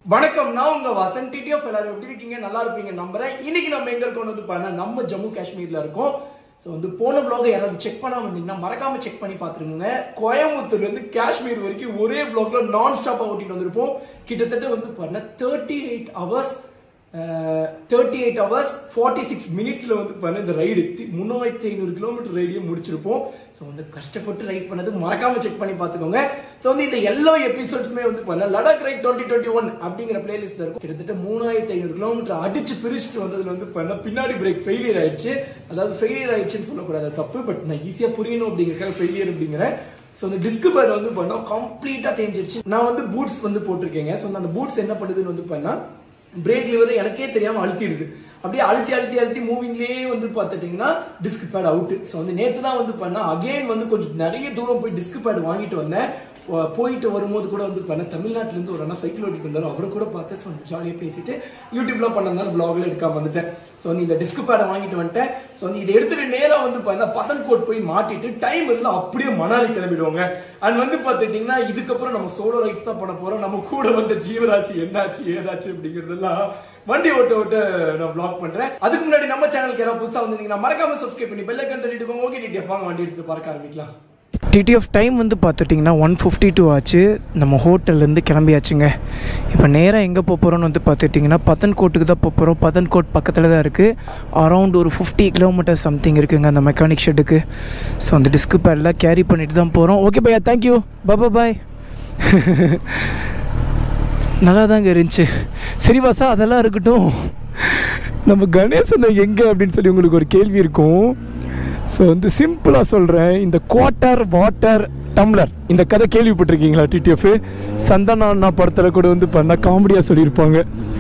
வணக்கம் நான் உங்க வசன் டிடிஎஃப் எல்லாரும் எப்படி இருக்கீங்க நல்லா இருப்பீங்க நம்புறேன் இன்னைக்கு நம்ம எங்க இருக்கோம் வந்து பாருங்க நம்ம ஜம்மு காஷ்மீர்ல இருக்கோம் ஸோ வந்து போன vlog யாராவது செக் பண்ணாம இருந்தீங்கன்னா மறக்காம செக் பண்ணி பார்த்துருங்க கோயம்புத்தூர்ல இருந்து காஷ்மீர் வரைக்கும் ஒரே vlogல நான் ஸ்டாப்பா ஓட்டிட்டு வந்திருப்போம் கிட்டத்தட்ட வந்து பாருங்க thirty eight hours thirty eight hours forty six மினிட்ஸ்ல வந்து பண்ண இந்த ரைடு மூணாயிரத்தி ஐநூறு கிலோமீட்டர் ரைடையும் முடிச்சிருப்போம் ஸோ வந்து கஷ்டப்பட்டு ரைட் பண்ணது மறக்காம செக் பண்ணி பார்த்துக்கோங்க ஸோ வந்து இந்த எல்லா எபிசோட்ஸுமே வந்து பண்ண Ladakh ride twenty twenty one அப்படிங்கிற பிளேலிஸ்ட்ல இருக்கும் கிட்டத்தட்ட மூணாயிரத்தி ஐநூறு கிலோமீட்டர் அடிச்சு பிரிச்சுட்டு வந்ததுல வந்து பண்ண பின்னாடி பிரேக் ஃபெயிலியர் ஆயிடுச்சு அதாவது ஃபெயிலியர் ஆயிடுச்சுன்னு சொல்லக்கூடாது தப்பு பட் நான் ஈஸியா புரியணும் அப்படிங்கிறக்காக ஃபெயிலியர் அப்படிங்கிறேன் ஸோ அந்த டிஸ்க் பேட் வந்து பண்ணா கம்ப்ளீட்டா தேஞ்சிருச்சு நான் வந்து பூட்ஸ் வந்து போட்டிருக்கேங்க ஸோ அந்த பூட்ஸ் என்ன பண்ணுதுன்னு வந்து பண்ணா பிரேக் லிவர் எனக்கே தெரியாம அழுத்திடுது அப்படியே அழுத்தி அழுத்தி அழுத்தி மூவிங்லேயே வந்து பார்த்துட்டீங்கன்னா டிஸ்க் பேட் அவுட் ஸோ வந்து நேற்று தான் வந்து பண்ணா அகைன் வந்து கொஞ்சம் நிறைய தூரம் போய் டிஸ்க் பேட் வாங்கிட்டு வந்தேன் போ- போயிட்டு வரும்போது கூட வந்து பண்ண தமிழ்நாட்டுல இருந்து ஒரு அண்ணா சைக்கிள் ஓட்டிட்டு வந்தாரு அவரை கூட பார்த்து ஸோ வந்து ஜாலியாக பேசிட்டு யூடியூப்ல பண்ணதுனால vlogல எடுக்காம வந்துட்டேன் ஸோ வந்து இந்த டிஸ்க் பேடை வாங்கிட்டு வந்துட்டேன் ஸோ வந்து இதை எடுத்துட்டு நேரா வந்து பார்த்தா பதன்கோட் போய் மாட்டிட்டு டைம் இருந்தா அப்படியே மணாலி கிளம்பிடுவாங்க அண்ட் வந்து பார்த்துட்டீங்கன்னா இதுக்கப்புறம் நம்ம சோலோ ரைட்ஸ் தான் பண்ண போறோம் நம்ம கூட வந்த ஜீவராசி என்னாச்சு ஏதாச்சு அப்படிங்கறதெல்லாம் வண்டி ஓட்ட ஓட்ட நான் vlog பண்றேன் அதுக்கு முன்னாடி நம்ம சேனலுக்கு யாராவது புதுசா வந்திருந்தீங்கன்னா மறக்காம சப்ஸ்கிரைப் பண்ணி பெல் ஐக்கன் தட்டிட்டு ஓகே டிடிஎஃப் வாங்க வண்டி எடுத்து பார்க்க ஆரம்பிக்கலாம் டிடிஎஃப் டைம் வந்து பார்த்துட்டிங்கன்னா ஒன் ஃபிஃப்டி டூ ஆச்சு நம்ம ஹோட்டல்லேருந்து கிளம்பியாச்சுங்க இப்போ நேராக எங்கே போக போகிறோம்னு வந்து பார்த்துட்டிங்கன்னா பத்தன்கோட்டுக்கு தான் போக போகிறோம் பத்தன்கோட் பக்கத்தில் தான் இருக்குது அரௌண்ட் ஒரு ஃபிஃப்டி கிலோமீட்டர் சம்திங் இருக்குங்க அந்த மெக்கானிக் ஷெட்டுக்கு ஸோ அந்த டிஸ்க் பேட்லாம் கேரி பண்ணிட்டு தான் போகிறோம் ஓகே பையா தேங்க்யூ பாபா பாய் நல்லா தாங்க இருந்துச்சு சரி வாசா அதெல்லாம் இருக்கட்டும் நம்ம கணேசன் எங்கே அப்படின்னு சொல்லி உங்களுக்கு ஒரு கேள்வி இருக்கும் ஸோ வந்து சிம்பிளாக சொல்கிறேன் இந்த குவாட்டர் வாட்டர் டம்ளர் இந்த கதை கேள்விப்பட்டிருக்கீங்களா டிடிஎஃப் சந்தனா அண்ணா படத்தில் கூட வந்து பண்ண காமெடியாக சொல்லியிருப்பாங்க